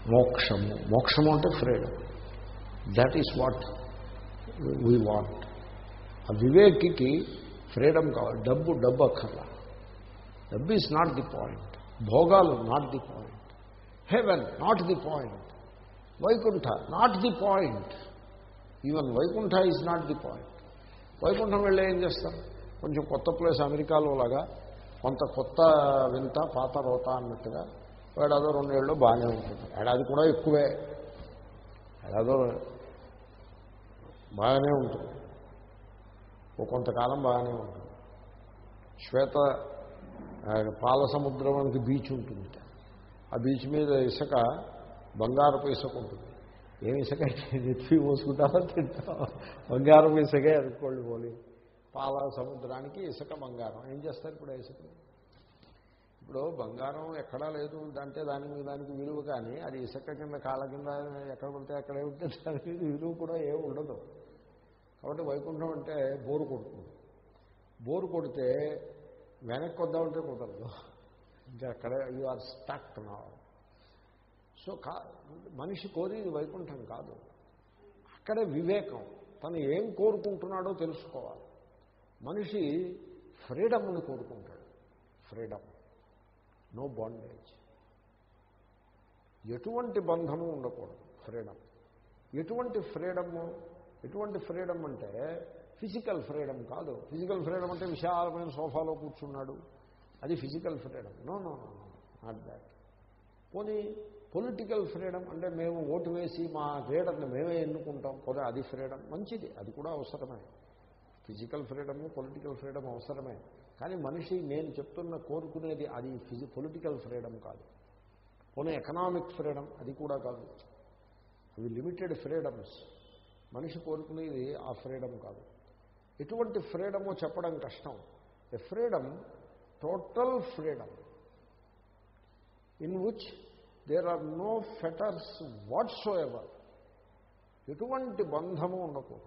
మోక్షము మోక్షము అంటే freedom that is what we want ఆ వివేకికి ఫ్రీడమ్ కావాలి డబ్బు డబ్బు అక్కర్లా డబ్బు ఈజ్ నాట్ ది పాయింట్ భోగాలు not the point heaven not the point Vaikuntha not the point even Vaikuntha is not the point వైకుంఠం వెళ్ళి ఏం చేస్తారు కొంచెం కొత్త ప్లేస్ అమెరికాలో లాగా కొంత కొత్త వింత పాత రోత అన్నట్టుగా ఏడాదో రెండేళ్ళు బాగానే ఉంటుంది ఏడాది కూడా ఎక్కువే ఏడాదో బాగానే ఉంటుంది ఓ కొంతకాలం బాగానే ఉంటుంది శ్వేత ఆ, పాల సముద్రానికి బీచ్ ఉంటుంది ఆ బీచ్ మీద ఇసుక బంగారపు ఇసుక ఉంటుంది ఏం ఇసుక అయితే నెత్తి మోసుకుంటావో తింటావా బంగారం ఇసుకే అనుకోండి పోలి పాల సముద్రానికి ఇసుక బంగారం ఏం చేస్తారు ఇప్పుడు ఆ ఇసుక ఇప్పుడు బంగారం ఎక్కడా లేదు అంటే దానికి దానికి విలువ కానీ అది ఇసుక కింద కాళ్ళ కింద ఎక్కడ పడితే అక్కడే ఉంటే దానికి విలువ కూడా ఏమి ఉండదు కాబట్టి వైకుంఠం అంటే బోరు కొడుతుంది బోరు కొడితే వెనక్కి వద్దామంటే కుదరదు ఇంకా అక్కడే యు ఆర్ స్టక్ నా సో కా మనిషి కోరేది వైకుంఠం కాదు అక్కడే వివేకం తను ఏం కోరుకుంటున్నాడో తెలుసుకోవాలి మనిషి ఫ్రీడమ్ని కోరుకుంటాడు ఫ్రీడమ్ నో బాండేజ్ ఎటువంటి బంధము ఉండకూడదు ఫ్రీడమ్ ఎటువంటి ఫ్రీడము ఎటువంటి ఫ్రీడమ్ అంటే ఫిజికల్ ఫ్రీడమ్ కాదు ఫిజికల్ ఫ్రీడమ్ అంటే విశాలమైన సోఫాలో కూర్చున్నాడు అది physical freedom no no no not that పోనీ పొలిటికల్ ఫ్రీడమ్ అంటే మేము ఓటు వేసి మా లీడర్ని మేమే ఎన్నుకుంటాం పోనీ అది ఫ్రీడమ్ మంచిది అది కూడా అవసరమే ఫిజికల్ ఫ్రీడము పొలిటికల్ ఫ్రీడమ్ అవసరమే కానీ మనిషి నేను చెప్తున్న కోరుకునేది అది ఫిజి పొలిటికల్ ఫ్రీడమ్ కాదు పోనీ ఎకనామిక్ ఫ్రీడమ్ అది కూడా కాదు అవి లిమిటెడ్ ఫ్రీడమ్స్ మనిషి కోరుకునేది ఆ ఫ్రీడమ్ కాదు ఎటువంటి ఫ్రీడమో చెప్పడం కష్టం a freedom total freedom in which there are no fetters whatsoever ఎటువంటి బంధము ఉండకూడదు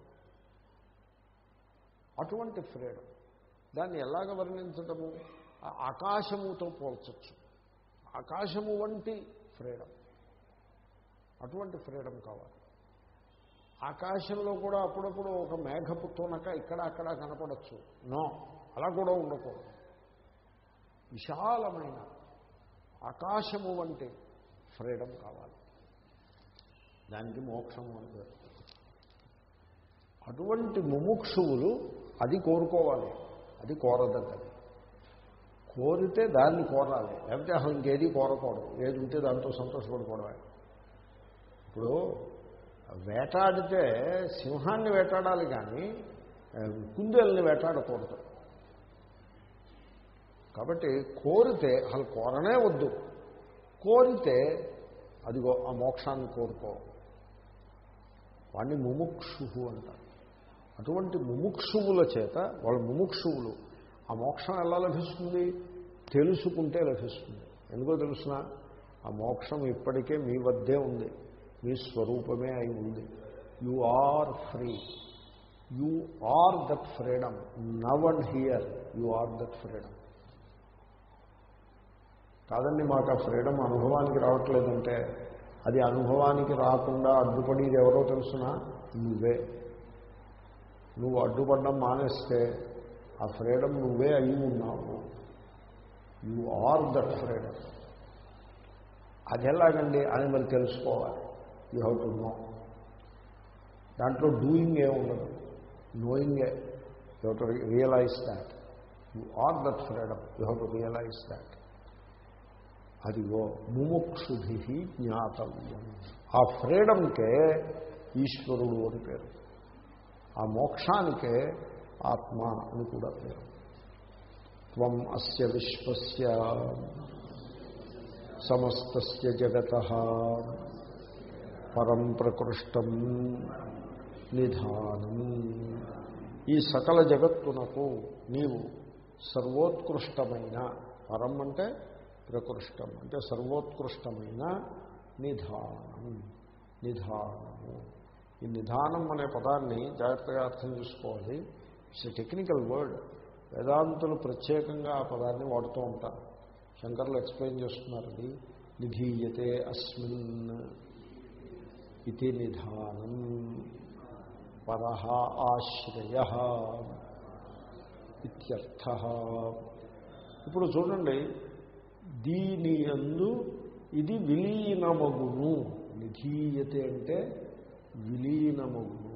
అటువంటి ఫ్రీడమ్ దాన్ని ఎలాగ వర్ణించటము ఆ ఆకాశముతో పోల్చచ్చు ఆకాశము వంటి ఫ్రీడమ్ అటువంటి ఫ్రీడమ్ కావాలి ఆకాశంలో కూడా అప్పుడప్పుడు ఒక మేఘపు తూనక ఇక్కడ అక్కడ కనపడచ్చు నో అలా కూడా ఉండకూడదు విశాలమైన ఆకాశము వంటి ఫ్రీడమ్ కావాలి దానికి మోక్షము అని పేరు అటువంటి ముముక్షువులు అది కోరుకోవాలి అది కోరదగ్గది కోరితే దాన్ని కోరాలి లేకపోతే అసలు ఇంకేది కోరకూడదు ఏది ఉంటే దాంతో సంతోషపడిపోవడమే ఇప్పుడు వేటాడితే సింహాన్ని వేటాడాలి కానీ ఆ, కుందేల్ని వేటాడకూడదు కాబట్టి కోరితే అసలు కోరనే వద్దు కోరితే అదిగో ఆ మోక్షాన్ని కోరుకో వాడిని ముముక్షు అంటారు అటువంటి ముముక్షువుల చేత వాళ్ళ ముముక్షువులు ఆ మోక్షం ఎలా లభిస్తుంది తెలుసుకుంటే లభిస్తుంది ఎందుకో తెలుసిన ఆ మోక్షం ఇప్పటికే మీ వద్దే ఉంది మీ స్వరూపమే అయి ఉంది you are free you are that freedom now and here you are that freedom కాదండి మాకు ఆ ఫ్రీడమ్ అనుభవానికి రావట్లేదంటే అది అనుభవానికి రాకుండా అడ్డుపడేది ఎవరో తెలుసునా నువ్వే నువ్వు అడ్డుపడడం మానేస్తే ఆ ఫ్రీడమ్ నువ్వే అయి ఉన్నావు యు ఆర్ దట్ ఫ్రీడమ్ అది ఎలాగండి అని మరి తెలుసుకోవాలి యూ హ్యావ్ టు నో దాంట్లో డూయింగ్ ఏ ఉండదు నోయింగే you have to realise that you are that freedom you have to realise that అదిగో ముముక్షుభి జ్ఞాతవ్యం ఆ ఫ్రీడమ్కే ఈశ్వరుడు అని పేరు ఆ మోక్షానికే ఆత్మ అని కూడా పేరు త్వం అస్య విశ్వస్య సమస్తస్య జగత పరం ప్రకృష్టం నిధానం ఈ సకల జగత్తునకు నీవు సర్వోత్కృష్టమైన పరం అంటే ప్రకృష్టం అంటే సర్వోత్కృష్టమైన నిధానం నిధానము ఈ నిధానం అనే పదాన్ని జాగ్రత్తగా అర్థం చేసుకోవాలి ఇట్స్ టెక్నికల్ వర్డ్ వేదాంతులు ప్రత్యేకంగా ఆ పదాన్ని వాడుతూ ఉంటారు శంకర్లు ఎక్స్ప్లెయిన్ చేస్తున్నారు అది నిధీయతే అస్మిన్ ఇది నిధానం పరహ ఆశ్రయ ఇత్యర్థ ఇప్పుడు చూడండి దీని యందు ఇది విలీనమగును నిధీయతే అంటే విలీనమగును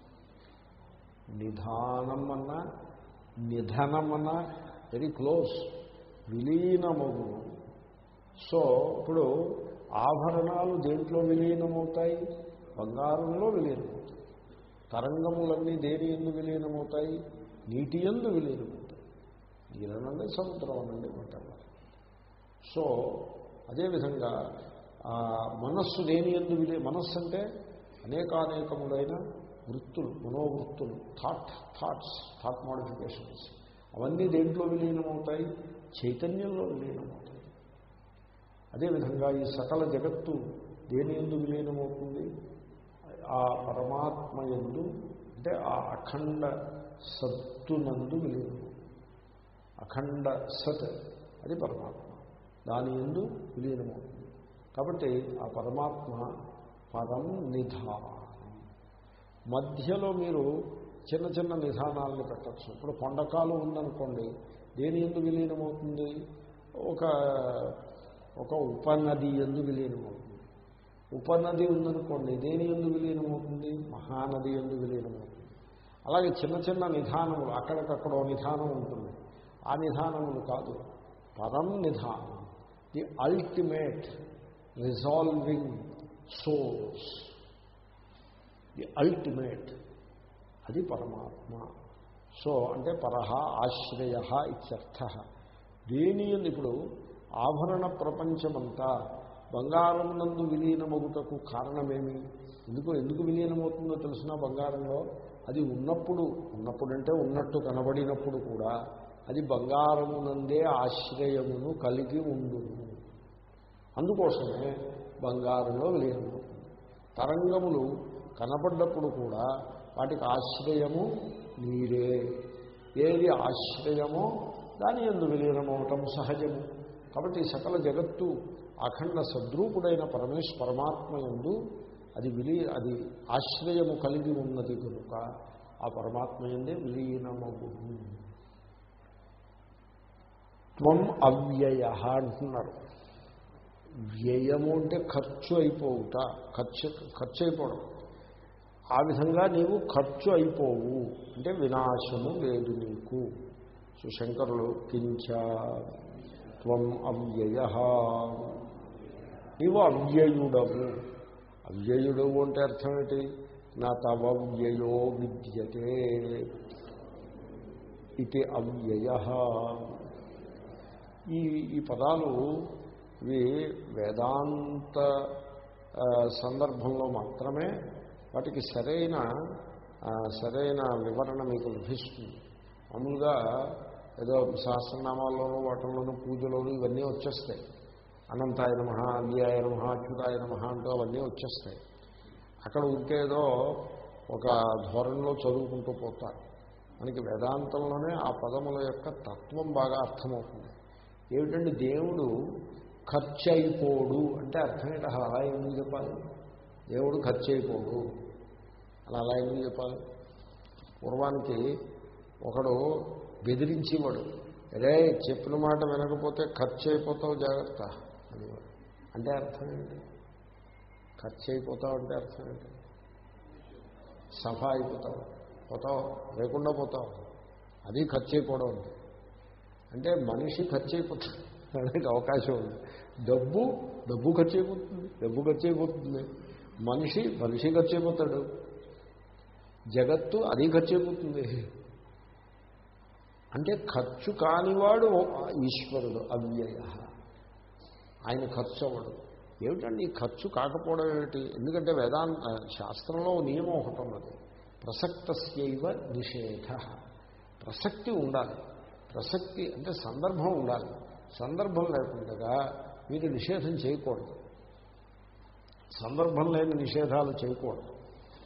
నిధానం అన్నా నిధనమన్నా వెరీ క్లోజ్ విలీనమగును సో ఇప్పుడు ఆభరణాలు దేంట్లో విలీనమవుతాయి బంగారంలో విలీనమవుతాయి తరంగములన్నీ దేని ఎందు విలీనమవుతాయి నీటి ఎందు విలీనమవుతాయి నీరనండి సముద్రం అనండి whatever. సో అదేవిధంగా ఆ మనస్సు దేని ఎందు విలీ మనస్సు అంటే అనేకానేకములైన వృత్తులు మనోవృత్తులు థాట్ థాట్స్ థాట్ మోడిఫికేషన్స్ అవన్నీ దేంట్లో విలీనమవుతాయి చైతన్యంలో విలీనమవుతాయి అదేవిధంగా ఈ సకల జగత్తు దేని ఎందు విలీనమవుతుంది ఆ పరమాత్మ ఎందు అంటే ఆ అఖండ సత్తునందు విలీనమవుతుంది అఖండ సత్ అది పరమాత్మ దాని ఎందు విలీనమవుతుంది కాబట్టి ఆ పరమాత్మ పరం నిధానం మధ్యలో మీరు చిన్న చిన్న నిధానాలను పెట్టచ్చు ఇప్పుడు పొండకాలు ఉందనుకోండి దేని ఎందు విలీనమవుతుంది ఒక ఒక ఉపనది ఎందు విలీనమవుతుంది ఉపనది ఉందనుకోండి దేని ఎందు విలీనమవుతుంది మహానది ఎందు విలీనమవుతుంది అలాగే చిన్న చిన్న నిధానములు అక్కడికక్కడో నిధానం ఉంటుంది ఆ నిధానములు కాదు పరం నిధానం the ultimate resolving source the ultimate అది పరమాత్మ సో అంటే పరహ ఆశ్రయ ఇత్యర్థ దేని ఎందు ఇప్పుడు ఆభరణ ప్రపంచమంతా బంగారం నందు విలీనమగుటకు కారణమేమి ఎందుకు ఎందుకు విలీనమవుతుందో తెలిసిన బంగారంలో అది ఉన్నప్పుడు ఉన్నప్పుడు అంటే ఉన్నట్టు కనబడినప్పుడు కూడా అది బంగారమునందే ఆశ్రయమును కలిగి ఉండును అందుకోసమే బంగారంలో విలీనమవుతుంది తరంగములు కనపడ్డప్పుడు కూడా వాటికి ఆశ్రయము నీరే ఏది ఆశ్రయమో దాని ఎందు విలీనమవటం సహజము కాబట్టి ఈ సకల జగత్తు అఖండ సద్రూపుడైన పరమేశ్ పరమాత్మ ఎందు అది విలీ అది ఆశ్రయము కలిగి ఉన్నది కనుక ఆ పరమాత్మ ఎందే విలీనమగును త్వం అవ్యయ అంటున్నారు వ్యయము అంటే ఖర్చు అయిపోవుట ఖర్చు ఖర్చు అయిపోవడం ఆ విధంగా నీవు ఖర్చు అయిపోవు అంటే వినాశము లేదు నీకు సో శంకరులు కించ త్వం అవ్యయ నీవు అవ్యయుడవు అవ్యయుడవు అంటే అర్థం ఏంటి నా తవ వ్యయో విద్యతే ఇది అవ్యయ ఈ ఈ పదాలు ఇవి వేదాంత ఆ, సందర్భంలో మాత్రమే వాటికి సరైన ఆ, సరైన వివరణ మీకు లభిస్తుంది మామూలుగా ఏదో సహస్రనామాల్లోనూ వాటిల్లోనూ పూజలోనూ ఇవన్నీ వచ్చేస్తాయి అనంతాయ నమ అవ్యాయ నమ అచ్యుతాయ నమ అంటూ అవన్నీ వచ్చేస్తాయి అక్కడ ఉంటేదో ఒక ధోరణిలో చదువుకుంటూ పోతారు మనకి వేదాంతంలోనే ఆ పదముల యొక్క తత్వం బాగా అర్థమవుతుంది ఏమిటండి దేవుడు ఖర్చు అయిపోడు అంటే అర్థం ఏంటి అసలు అలా ఎందుకు చెప్పాలి దేవుడు ఖర్చు అయిపోడు అలా అలా ఎందుకు చెప్పాలి పూర్వానికి ఒకడు బెదిరించేవాడు అరే చెప్పిన మాట వినకపోతే ఖర్చు అయిపోతావు జాగ్రత్త అనేవాడు అంటే అర్థం ఏంటి ఖర్చు అయిపోతావు అంటే అర్థం ఏంటి సఫా అయిపోతావు పోతావు లేకుండా పోతావు అది ఖర్చు అయిపోవడం ఉంది అంటే మనిషి ఖర్చు అయిపోతుంది అనేది అవకాశం ఉంది డబ్బు డబ్బు ఖర్చు అయిపోతుంది డబ్బు ఖర్చు అయిపోతుంది మనిషి మనిషి ఖర్చు అయిపోతాడు జగత్తు అది ఖర్చు అయిపోతుంది అంటే ఖర్చు కానివాడు ఈశ్వరుడు అవ్యయ ఆయన ఖర్చు అవ్వడు ఏమిటండి ఈ ఖర్చు కాకపోవడం ఏమిటి ఎందుకంటే వేదాంత శాస్త్రంలో నియమం ఒకటి ఉన్నది ప్రసక్తస్యవ నిషేధ ప్రసక్తి ఉండాలి ప్రసక్తి అంటే సందర్భం ఉండాలి సందర్భం లేకుండా మీరు నిషేధం చేయకూడదు సందర్భం లేని నిషేధాలు చేయకూడదు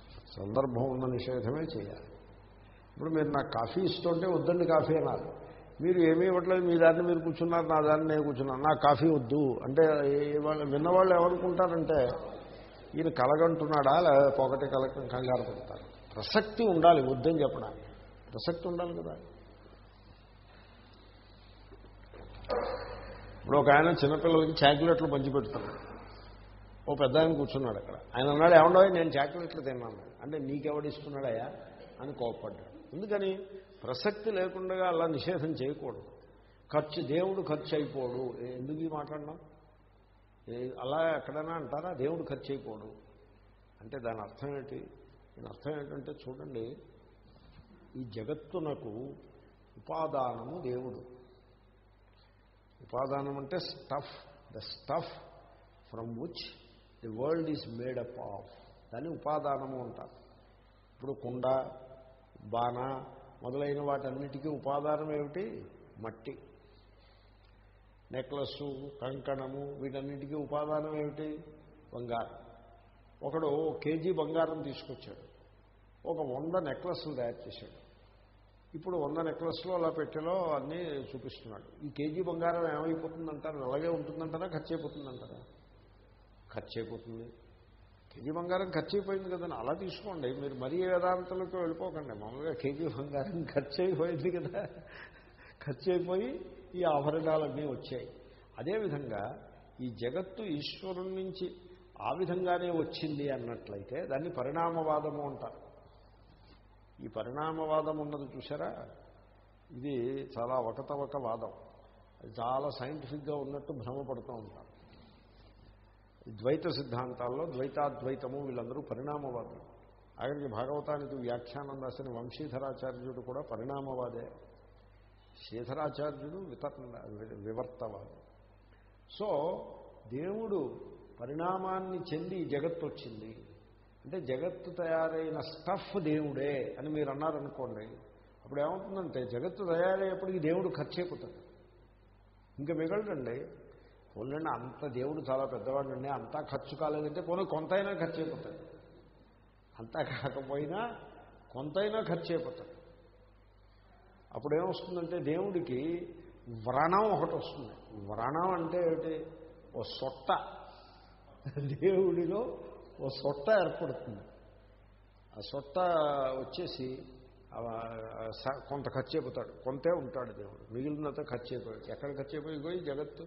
సందర్భం ఉన్న నిషేధమే చేయాలి ఇప్పుడు మీరు నాకు కాఫీ ఇస్తుంటే వద్దండి కాఫీ అనాలి మీరు ఏమీ ఇవ్వట్లేదు మీ దాన్ని మీరు కూర్చున్నారు నా దాన్ని నేను కూర్చున్నాను నా కాఫీ వద్దు అంటే ఏ- వాళ్ళు విన్నవాళ్ళు ఏమనుకుంటారంటే ఈయన కలగంటున్నాడా లేదా పొగటి కలగ కంగారు పడతారు ప్రసక్తి ఉండాలి వద్దని చెప్పడానికి ప్రసక్తి ఉండాలి కదా ఇప్పుడు ఒక ఆయన చిన్నపిల్లలకి చాక్లెట్లు పంచిపెడుతున్నాడు ఓ పెద్ద ఆయన కూర్చున్నాడు అక్కడ ఆయన అన్నాడు ఏమన్నా నేను చాక్లెట్లు తిన్నాను అంటే నీకెవడిస్తున్నాడయ్యా అని కోప్పడ్డాడు ఎందుకని ప్రసక్తి లేకుండా అలా నిషేధం చేయకూడదు ఖర్చు దేవుడు ఖర్చు అయిపోడు ఏ- ఎందుకు ఈ మాట్లాడినాం ఏ- అలా ఎక్కడైనా అంటారా దేవుడు ఖర్చు అయిపోడు అంటే దాని అర్థం ఏంటి దాని అర్థం ఏంటంటే చూడండి ఈ జగత్తునకు ఉపాదానము దేవుడు ఉపాదానం అంటే stuff the stuff from which the world is made up of దాన్ని ఉపాదానము అంటారు ఇప్పుడు కుండ బాణ మొదలైన వాటన్నిటికీ ఉపాదానం ఏమిటి మట్టి నెక్లెస్సు కంకణము వీటన్నిటికీ ఉపాదానం ఏమిటి బంగారం ఒకడు కేజీ బంగారం తీసుకొచ్చాడు ఒక వంద నెక్లెస్లు తయారు చేశాడు ఇప్పుడు వంద నెక్లెస్లో అలా పెట్టెలో అన్నీ చూపిస్తున్నాడు ఈ కేజీ బంగారం ఏమైపోతుందంటారు అలాగే ఉంటుందంటారా ఖర్చు అయిపోతుందంటారా ఖర్చు అయిపోతుంది కేజీ బంగారం ఖర్చు అయిపోయింది కదండి అలా తీసుకోండి మీరు మరీ వేదాంతలకు వెళ్ళిపోకండి మామూలుగా కేజీ బంగారం ఖర్చు అయిపోయింది కదా ఖర్చు అయిపోయి ఈ ఆభరణాలన్నీ వచ్చాయి అదేవిధంగా ఈ జగత్తు ఈశ్వరుడి నుంచి ఆ విధంగానే వచ్చింది అన్నట్లయితే దాన్ని పరిణామవాదము అంటారు ఈ పరిణామవాదం ఉన్నది చూసారా ఇది చాలా ఒకతవక వాదం అది చాలా సైంటిఫిక్గా ఉన్నట్టు భ్రమపడుతూ ఉంటారు ఈ ద్వైత సిద్ధాంతాల్లో ద్వైతాద్వైతము వీళ్ళందరూ పరిణామవాదులు ఆఖరికి భాగవతానికి వ్యాఖ్యానం రాసిన వంశీధరాచార్యుడు కూడా పరిణామవాదే శ్రీధరాచార్యుడు వితర్ వివర్తవాది సో దేవుడు పరిణామాన్ని చెంది ఈ జగత్తు వచ్చింది అంటే జగత్తు తయారైన స్టఫ్ దేవుడే అని మీరు అన్నారనుకోండి అప్పుడు ఏమవుతుందంటే జగత్తు తయారయ్యేప్పటికి దేవుడు ఖర్చు అయిపోతాడు ఇంకా మిగలడండి పోలండి అంత దేవుడు చాలా పెద్దవాడండి అంతా ఖర్చు కాలేదంటే పోనీ కొంతైనా ఖర్చు అయిపోతాడు అంతా కాకపోయినా కొంతైనా ఖర్చు అయిపోతాడు అప్పుడు ఏమొస్తుందంటే దేవుడికి వ్రణం ఒకటి వస్తుంది వ్రణం అంటే ఏమిటి ఓ సొట్ట దేవుడిలో ఓ సొట్ట ఏర్పడుతుంది ఆ సొట్ట వచ్చేసి ఆ, స- కొంత ఖర్చు అయిపోతాడు కొంతే ఉంటాడు దేవుడు మిగిలినంత ఖర్చు అయిపోయాడు ఎక్కడ ఖర్చు అయిపోయి పోయి జగత్తు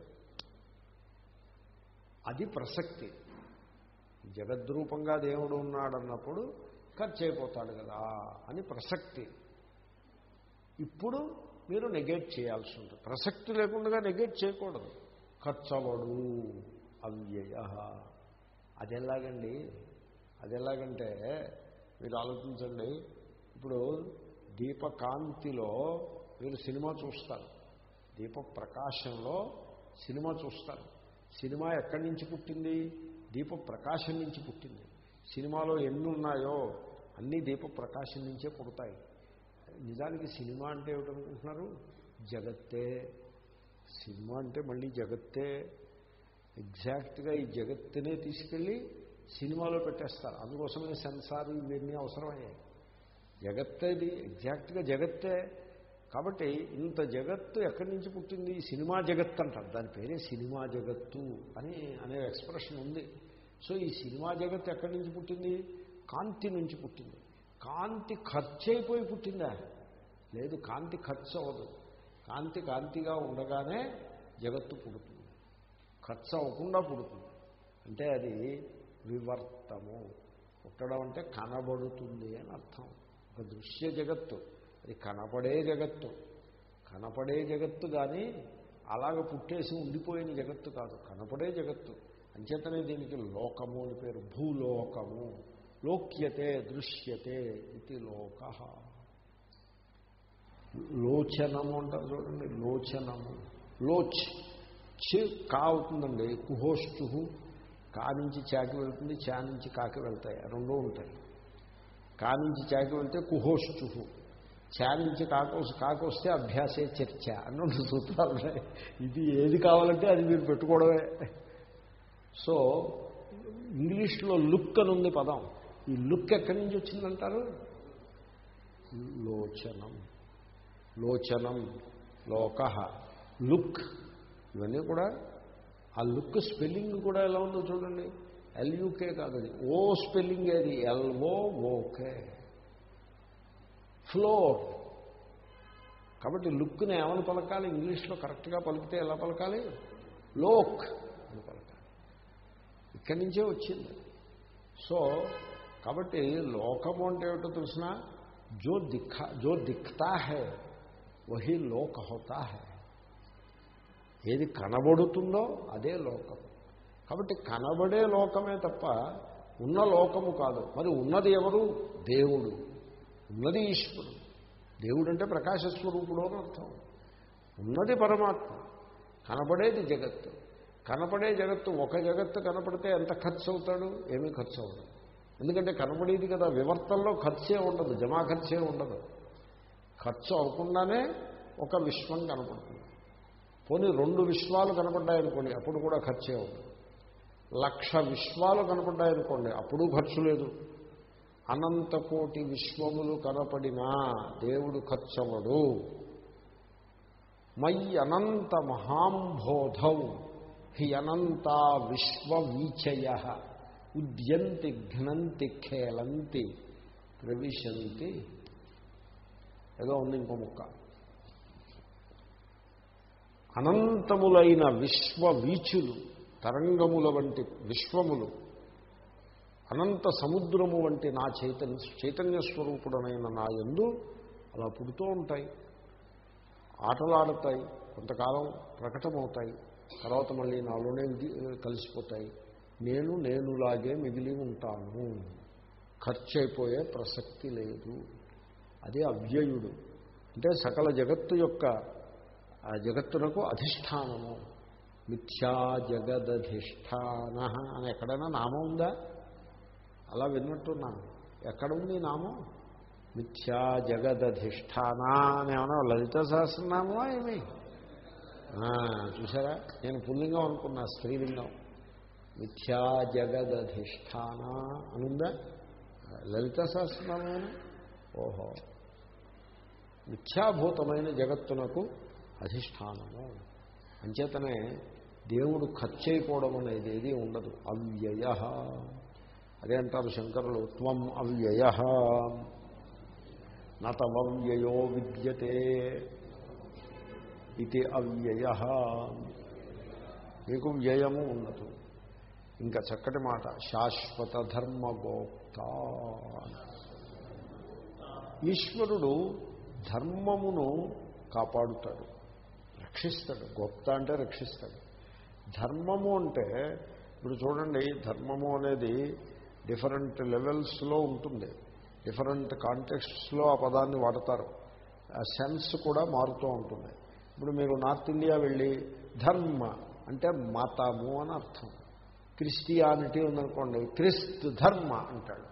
అది ప్రసక్తి జగద్రూపంగా దేవుడు ఉన్నాడన్నప్పుడు ఖర్చు అయిపోతాడు కదా అని ప్రసక్తి ఇప్పుడు మీరు నెగేట్ చేయాల్సి ఉంటుంది ప్రసక్తి లేకుండా నెగేట్ చేయకూడదు ఖర్చు అవ్వడు అవ్యయ అది ఎలాగండి అది ఎలాగంటే మీరు ఆలోచించండి ఇప్పుడు దీపకాంతిలో మీరు సినిమా చూస్తారు దీప ప్రకాశంలో సినిమా చూస్తారు సినిమా ఎక్కడి నుంచి పుట్టింది దీప ప్రకాశం నుంచి పుట్టింది సినిమాలో ఎన్ని ఉన్నాయో అన్నీ దీప ప్రకాశం నుంచే పుడతాయి నిజానికి సినిమా అంటే ఏమిటనుకుంటున్నారు జగత్తే సినిమా అంటే మళ్ళీ జగత్తే ఎగ్జాక్ట్గా ఈ జగత్తునే తీసుకెళ్ళి సినిమాలో పెట్టేస్తారు అందుకోసమే సెన్సార్ ఇవన్నీ అవసరమయ్యాయి జగత్తేది ఎగ్జాక్ట్గా జగత్తే కాబట్టి ఇంత జగత్తు ఎక్కడి నుంచి పుట్టింది సినిమా జగత్ అంటారు దాని పేరే సినిమా జగత్తు అని అనే ఎక్స్ప్రెషన్ ఉంది సో ఈ సినిమా జగత్తు ఎక్కడి నుంచి పుట్టింది కాంతి నుంచి పుట్టింది కాంతి ఖర్చు అయిపోయి పుట్టిందా లేదు కాంతి ఖర్చు అవ్వదు కాంతి కాంతిగా ఉండగానే జగత్తు పుడుతుంది ఖర్చు అవ్వకుండా పుడుతుంది అంటే అది వివర్తము పుట్టడం అంటే కనబడుతుంది అని అర్థం ఒక దృశ్య జగత్తు అది కనపడే జగత్తు కనపడే జగత్తు కానీ అలాగ పుట్టేసి ఉండిపోయిన జగత్తు కాదు కనపడే జగత్తు అంచేతనే దీనికి లోకము అని పేరు భూలోకము లోక్యతే దృశ్యతే ఇది లోక లోచనము అంటారు చూడండి లోచనము లోచ్ చి కా అవుతుందండి కుహోష్టుహు కా నుంచి చాకి వెళ్తుంది చా నుంచి కాకి వెళ్తాయి ఆ రెండూ ఉంటాయి కా నుంచి చాకి వెళ్తే కుహోష్టుహు చా నుంచి కాకు కాకు వస్తే అభ్యాసే చర్చ అన్న సూత్రాలు ఉన్నాయి ఇది ఏది కావాలంటే అది మీరు పెట్టుకోవడమే సో ఇంగ్లీష్లో లుక్ అని ఉంది పదం ఈ లుక్ ఎక్కడి నుంచి వచ్చిందంటారు లోచనం లోచనం లోక లుక్ ఇవన్నీ కూడా ఆ లుక్ స్పెల్లింగ్ కూడా ఎలా ఉందో చూడండి ఎల్యూకే కాదు అది ఓ స్పెల్లింగ్ ఏది ఎల్ఓ ఓకే ఫ్లోర్ కాబట్టి లుక్ని ఏమని పలకాలి ఇంగ్లీష్లో కరెక్ట్గా పలికితే ఎలా పలకాలి లోక్ అని పలకాలి ఇక్కడి నుంచే వచ్చింది సో కాబట్టి లోకము అంటే ఏమిటో తెలిసిన జో దిఖా జో దిక్తా హే వహి లోక హోతా హే ఏది కనబడుతుందో అదే లోకం కాబట్టి కనబడే లోకమే తప్ప ఉన్న లోకము కాదు మరి ఉన్నది ఎవరు దేవుడు ఉన్నది ఈశ్వరుడు దేవుడు అంటే ప్రకాశ స్వరూపుడు అని అర్థం ఉన్నది పరమాత్మ కనపడేది జగత్తు కనపడే జగత్తు ఒక జగత్తు కనపడితే ఎంత ఖర్చు అవుతాడు ఏమీ ఖర్చు అవ్వదు ఎందుకంటే కనపడేది కదా వివర్తంలో ఖర్చే ఉండదు జమా ఖర్చే ఉండదు ఖర్చు అవ్వకుండానే ఒక విశ్వం కనపడుతుంది పోనీ రెండు విశ్వాలు కనపడ్డాయనుకోండి అప్పుడు కూడా ఖర్చే ఉండదు లక్ష విశ్వాలు కనపడ్డాయనుకోండి అప్పుడు ఖర్చు లేదు అనంత కోటి విశ్వములు కనపడినా దేవుడు ఖర్చవడు మై అనంత మహాంబోధౌ హి అనంత విశ్వవీచయ ఉద్యంతి ఘ్నంతి ఖేలంతి ప్రవిశంతి ఏదో ఉంది ఇంకో ముక్క అనంతములైన విశ్వవీచులు తరంగముల వంటి విశ్వములు అనంత సముద్రము వంటి నా చైతన్య చైతన్య స్వరూపుడనైన నా ఎందు అలా పుడుతూ ఉంటాయి ఆటలాడతాయి కొంతకాలం ప్రకటమవుతాయి తర్వాత మళ్ళీ నాలోనే విధి- కలిసిపోతాయి నేను నేనులాగే మిగిలి ఉంటాను ఖర్చు అయిపోయే ప్రసక్తి లేదు అదే అవ్యయుడు అంటే సకల జగత్తు యొక్క ఆ జగత్తునకు అధిష్టానము మిథ్యా జగదధిష్టాన అని ఎక్కడైనా నామం ఉందా అలా విన్నట్టున్నాను ఎక్కడ ఉంది ఈ నామం మిథ్యా జగదధిష్టాన అని ఏమన్నా లలిత సహస్రనామా ఏమి ఆ, చూసారా నేను పుల్లింగం అనుకున్నా స్త్రీలింగం మిథ్యా జగదధిష్టాన అనుందా లలిత సహస్రనామేనా ఓహో మిథ్యాభూతమైన జగత్తునకు అధిష్టానము అంచేతనే దేవుడు ఖర్చు అయిపోవడం అనేది ఏది ఉండదు అవ్యయ అదే అంటారు శంకరులు త్వం అవ్యయ నతమవ్యయో విద్యతే ఇది అవ్యయ మీకు వ్యయము ఉండదు ఇంకా చక్కటి మాట శాశ్వత ధర్మగోప్త ఈశ్వరుడు ధర్మమును కాపాడుతాడు రక్షిస్తాడు గొప్ప అంటే రక్షిస్తాడు ధర్మము అంటే ఇప్పుడు చూడండి ధర్మము అనేది డిఫరెంట్ లెవెల్స్లో ఉంటుంది డిఫరెంట్ కాంటెక్స్ట్లో ఆ పదాన్ని వాడతారు ఆ సెన్స్ కూడా మారుతూ ఉంటుంది ఇప్పుడు మీరు నార్త్ ఇండియా వెళ్ళి ధర్మ అంటే మతము అని అర్థం క్రిస్టియానిటీ ఉందనుకోండి క్రిస్త్ ధర్మ అంటాడు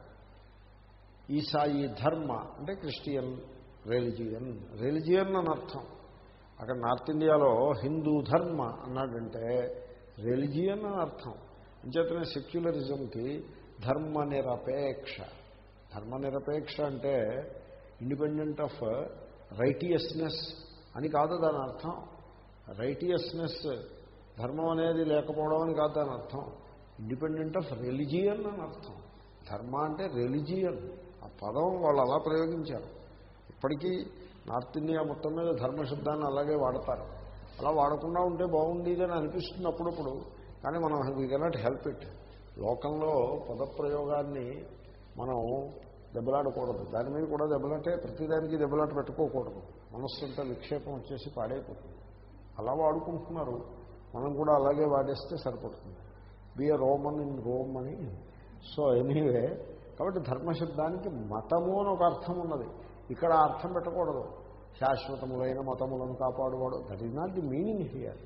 ఈసాయి ధర్మ అంటే క్రిస్టియన్ రిలిజియన్ రిలిజియన్ అని అర్థం అక్కడ నార్త్ ఇండియాలో హిందూ ధర్మ అన్నాడంటే రిలిజియన్ అని అర్థం అంచేతనే సెక్యులరిజంకి ధర్మ నిరపేక్ష ధర్మ నిరపేక్ష అంటే ఇండిపెండెంట్ ఆఫ్ రైటియస్నెస్ అని కాదు దాని అర్థం రైటియస్నెస్ ధర్మం అనేది లేకపోవడం అని కాదు దాని అర్థం ఇండిపెండెంట్ ఆఫ్ రిలిజియన్ అని అర్థం ధర్మ అంటే రిలిజియన్ ఆ పదం వాళ్ళు అలా ప్రయోగించారు ఇప్పటికీ నార్త్ ఇండియా మొత్తం మీద ధర్మ శబ్దాన్ని అలాగే వాడతారు అలా వాడకుండా ఉంటే బాగుంది అని అనిపిస్తుంది అప్పుడప్పుడు కానీ మనం వీ కెనాట్ హెల్ప్ ఇట్ లోకంలో పదప్రయోగాన్ని మనం దెబ్బలాడకూడదు దాని మీద కూడా దెబ్బలాటే ప్రతిదానికి దెబ్బలాట పెట్టుకోకూడదు మనస్సు అంతా విక్షేపం వచ్చేసి పాడైపోతుంది అలా వాడుకుంటున్నారు మనం కూడా అలాగే వాడేస్తే సరిపడుతుంది బి రోమన్ ఇన్ రోమ్ అని సో ఎనీవే కాబట్టి ధర్మశబ్దానికి మతము అని ఒక అర్థం ఉన్నది ఇక్కడ ఆ అర్థం పెట్టకూడదు శాశ్వతములైన మతములను కాపాడువాడు that is not the meaning here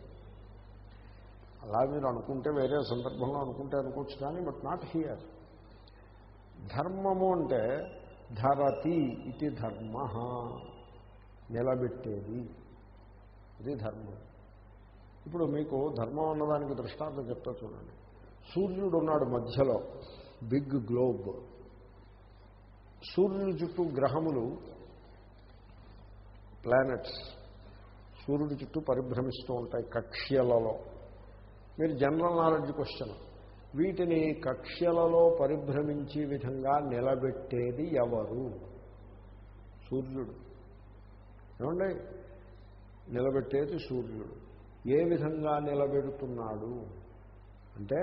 అలా మీరు అనుకుంటే వేరే సందర్భంలో అనుకుంటే అనుకోవచ్చు కానీ బట్ నాట్ హియర్ ధర్మము అంటే ధరతి ఇది ధర్మ నిలబెట్టేది ఇది ధర్మం ఇప్పుడు మీకు ధర్మం అన్నదానికి దృష్టాంతం చెప్తా చూడండి సూర్యుడు ఉన్నాడు మధ్యలో బిగ్ గ్లోబ్ సూర్యుని చుట్టూ గ్రహములు ప్లానెట్స్ సూర్యుడి చుట్టూ పరిభ్రమిస్తూ ఉంటాయి కక్ష్యలలో మీరు జనరల్ నాలెడ్జ్ క్వశ్చన్ వీటిని కక్ష్యలలో పరిభ్రమించే విధంగా నిలబెట్టేది ఎవరు సూర్యుడు ఏమండి నిలబెట్టేది సూర్యుడు ఏ విధంగా నిలబెడుతున్నాడు అంటే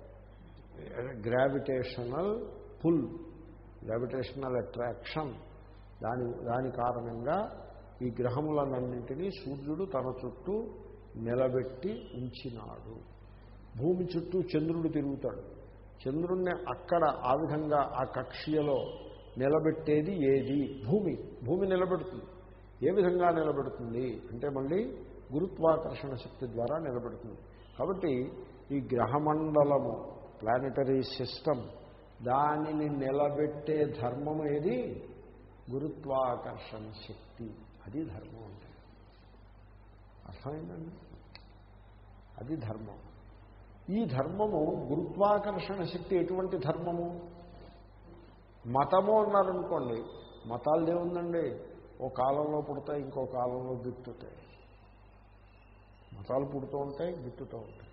గ్రావిటేషనల్ పుల్ గ్రావిటేషనల్ అట్రాక్షన్ దాని దాని కారణంగా ఈ గ్రహములన్నింటినీ సూర్యుడు తన చుట్టూ నిలబెట్టి ఉంచినాడు భూమి చుట్టూ చంద్రుడు తిరుగుతాడు చంద్రుణ్ణి అక్కడ ఆ విధంగా ఆ కక్ష్యలో నిలబెట్టేది ఏది భూమి భూమి నిలబెడుతుంది ఏ విధంగా నిలబెడుతుంది అంటే మళ్ళీ గురుత్వాకర్షణ శక్తి ద్వారా నిలబెడుతుంది కాబట్టి ఈ గ్రహమండలము ప్లానెటరీ సిస్టమ్ దానిని నిలబెట్టే ధర్మం ఏది గురుత్వాకర్షణ శక్తి అది ధర్మం అంటే అర్థమైందండి అది ధర్మం ఈ ధర్మము గురుత్వాకర్షణ శక్తి ఎటువంటి ధర్మము మతము అన్నారనుకోండి మతాలు ఏముందండి ఓ కాలంలో పుడతాయి ఇంకో కాలంలో గిట్టుతాయి మతాలు పుడుతూ ఉంటాయి గిట్టుతూ ఉంటాయి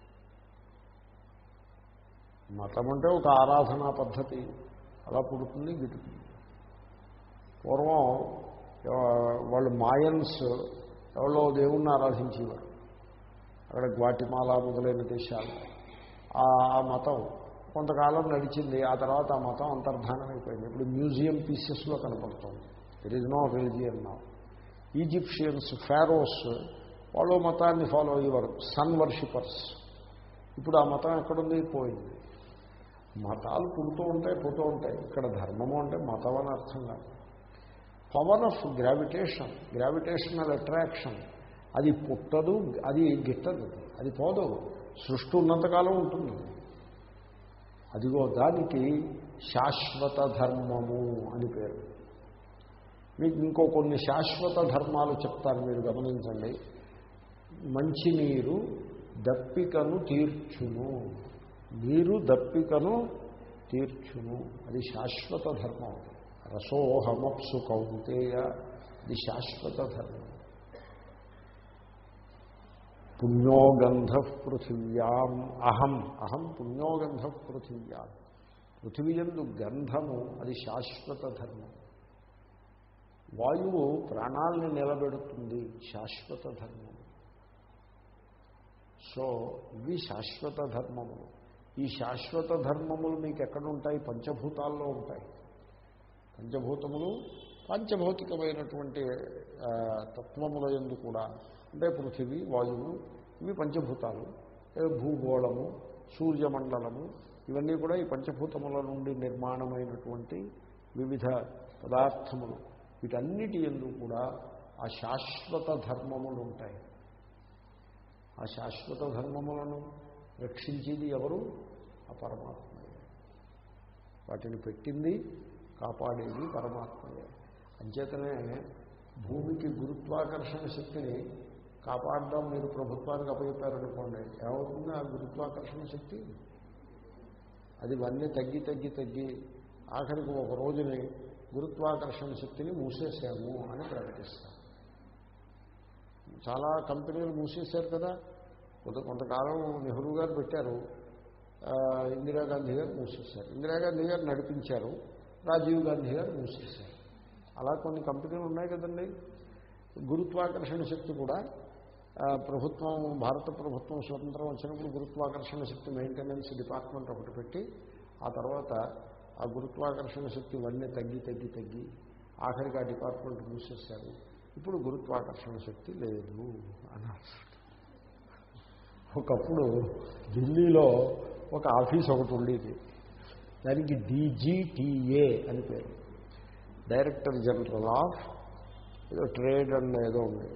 మతం అంటే ఒక ఆరాధనా పద్ధతి అలా పుడుతుంది గిట్టుతుంది పూర్వం వాళ్ళు మాయన్స్ ఎవరో దేవుణ్ణి ఆరాధించేవారు అక్కడ గ్వాటిమాలా మొదలైన దేశాలు ఆ మతం కొంతకాలం నడిచింది ఆ తర్వాత ఆ మతం అంతర్ధానం అయిపోయింది ఇప్పుడు మ్యూజియం పీసెస్లో కనపడుతుంది ఇట్ ఈజ్ నో రిలిజియన్ నా ఈజిప్షియన్స్ ఫారోస్ వాళ్ళు మతాన్ని ఫాలో అయ్యేవారు సన్ వర్షిపర్స్ ఇప్పుడు ఆ మతం ఎక్కడుంది పోయింది మతాలు పుడుతూ ఉంటాయి పోతూ ఉంటాయి ఇక్కడ ధర్మము అంటే మతం అని అర్థం కాదు power of gravitation gravitational attraction అది పుట్టదు అది గిట్టదు అది పోదు సృష్టి ఉన్నంతకాలం ఉంటుంది అదిగో దానికి శాశ్వత ధర్మము అని పేరు మీకు ఇంకో కొన్ని శాశ్వత ధర్మాలు చెప్తాను మీరు గమనించండి మంచినీరు దప్పికను తీర్చును నీరు దప్పికను తీర్చును అది శాశ్వత ధర్మం రసోహమప్సు కౌంతేయ ఇది శాశ్వత ధర్మం పుణ్యోగంధ పృథివ్యాం అహం అహం పుణ్యోగంధ పృథివ్యాం పృథివీయందు గంధము అది శాశ్వత ధర్మం వాయువు ప్రాణాలని నిలబెడుతుంది శాశ్వత ధర్మం సో ఇవి శాశ్వత ధర్మములు ఈ శాశ్వత ధర్మములు మీకు ఎక్కడుంటాయి పంచభూతాల్లో ఉంటాయి పంచభూతములు పంచభౌతికమైనటువంటి తత్వముల ఎందు కూడా అంటే పృథివీ వాయువు ఇవి పంచభూతాలు భూగోళము సూర్యమండలము ఇవన్నీ కూడా ఈ పంచభూతముల నుండి నిర్మాణమైనటువంటి వివిధ పదార్థములు వీటన్నిటి ఎందు కూడా ఆ శాశ్వత ధర్మములు ఉంటాయి ఆ శాశ్వత ధర్మములను రక్షించేది ఎవరు ఆ పరమాత్మయే వాటిని పెట్టింది కాపాడేది పరమాత్మయే అంచేతనే భూమికి గురుత్వాకర్షణ శక్తిని కాపాడడం మీరు ప్రభుత్వానికి అప్పచెప్పారనుకోండి ఏమవుతుంది ఆ గురుత్వాకర్షణ శక్తి అది ఇవన్నీ తగ్గి తగ్గి తగ్గి ఆఖరికి ఒక రోజుని గురుత్వాకర్షణ శక్తిని మూసేసాము అని ప్రకటిస్తాం చాలా కంపెనీలు మూసేశారు కదా కొంత కొంతకాలం నెహ్రూ గారు పెట్టారు ఇందిరాగాంధీ గారు మూసేశారు ఇందిరాగాంధీ గారు నడిపించారు రాజీవ్ గాంధీ గారు మూసేశారు అలా కొన్ని కంపెనీలు ఉన్నాయి కదండి గురుత్వాకర్షణ శక్తి కూడా ప్రభుత్వం భారత ప్రభుత్వం స్వతంత్రం వచ్చినప్పుడు గురుత్వాకర్షణ శక్తి మెయింటెనెన్స్ డిపార్ట్మెంట్ ఒకటి పెట్టి ఆ తర్వాత ఆ గురుత్వాకర్షణ శక్తి ఇవన్నీ తగ్గి తగ్గి తగ్గి ఆఖరికి ఆ డిపార్ట్మెంట్ మూసేశారు ఇప్పుడు గురుత్వాకర్షణ శక్తి లేదు అన్నారు ఒకప్పుడు ఢిల్లీలో ఒక ఆఫీస్ ఒకటి ఉండేది దానికి డీజీటీఏ అని పేరు డైరెక్టర్ జనరల్ ఆఫ్ ఏదో ట్రేడ్ అండ్ ఏదో ఉంది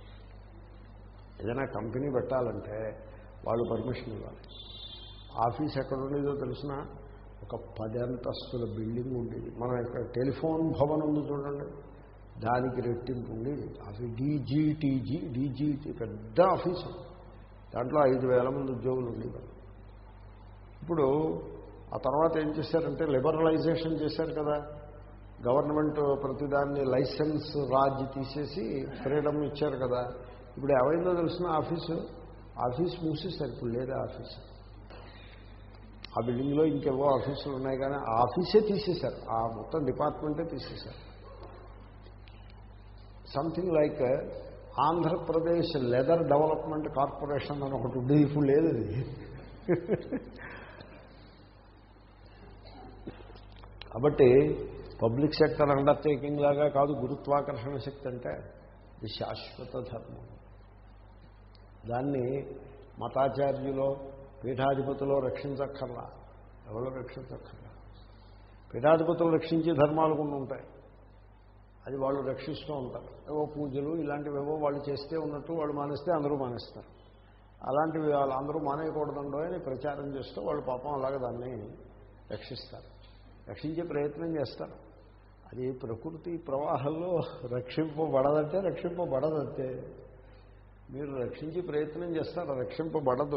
ఏదైనా కంపెనీ పెట్టాలంటే వాళ్ళు పర్మిషన్ ఇవ్వాలి ఆఫీస్ ఎక్కడ ఉండేదో తెలిసిన ఒక పది అంతస్తుల బిల్డింగ్ ఉండేది మనం ఇక్కడ టెలిఫోన్ భవన్ ఉంది చూడండి దానికి రెట్టింపు ఉండేది ఆఫీస్ డీజీటీజీ డీజీటీ పెద్ద ఆఫీసు దాంట్లో ఐదు వేల మంది ఉద్యోగులు ఉండేవారు ఇప్పుడు ఆ తర్వాత ఏం చేశారంటే లిబరలైజేషన్ చేశారు కదా గవర్నమెంట్ ప్రతిదాన్ని లైసెన్స్ రాజ్ తీసేసి ఫ్రీడమ్ ఇచ్చారు కదా ఇప్పుడు ఏమైందో తెలిసిన ఆఫీసు ఆఫీస్ మూసేస్తారు ఇప్పుడు లేదా ఆఫీసు ఆ బిల్డింగ్లో ఇంకేవో ఆఫీసులు ఉన్నాయి కానీ ఆ ఆఫీసే తీసేశారు ఆ మొత్తం డిపార్ట్మెంటే తీసేశారు something like Andhra Pradesh leather development corporation అని ఒకటి ఉండేది ఇప్పుడు లేదు అది కాబట్టి పబ్లిక్ సెక్టర్ అండర్టేకింగ్ లాగా కాదు గురుత్వాకర్షణ శక్తి అంటే ఇది శాశ్వత ధర్మం దాన్ని మతాచార్యులో పీఠాధిపతిలో రక్షించక్కర్లా ఎవరో రక్షించక్కర్లా పీఠాధిపతులు రక్షించే ధర్మాలు కొన్ని ఉంటాయి అది వాళ్ళు రక్షిస్తూ ఉంటారు ఏవో పూజలు ఇలాంటివేవో వాళ్ళు చేస్తే ఉన్నట్టు వాళ్ళు మానేస్తే అందరూ మానేస్తారు అలాంటివి వాళ్ళు అందరూ మానేయకూడదండో అని ప్రచారం చేస్తూ వాళ్ళు పాపం అలాగే దాన్ని రక్షిస్తారు రక్షించే ప్రయత్నం చేస్తారు అది ప్రకృతి ప్రవాహంలో రక్షింపబడదంటే రక్షింపబడదంతే మీరు రక్షించే ప్రయత్నం చేస్తారు రక్షింపబడదు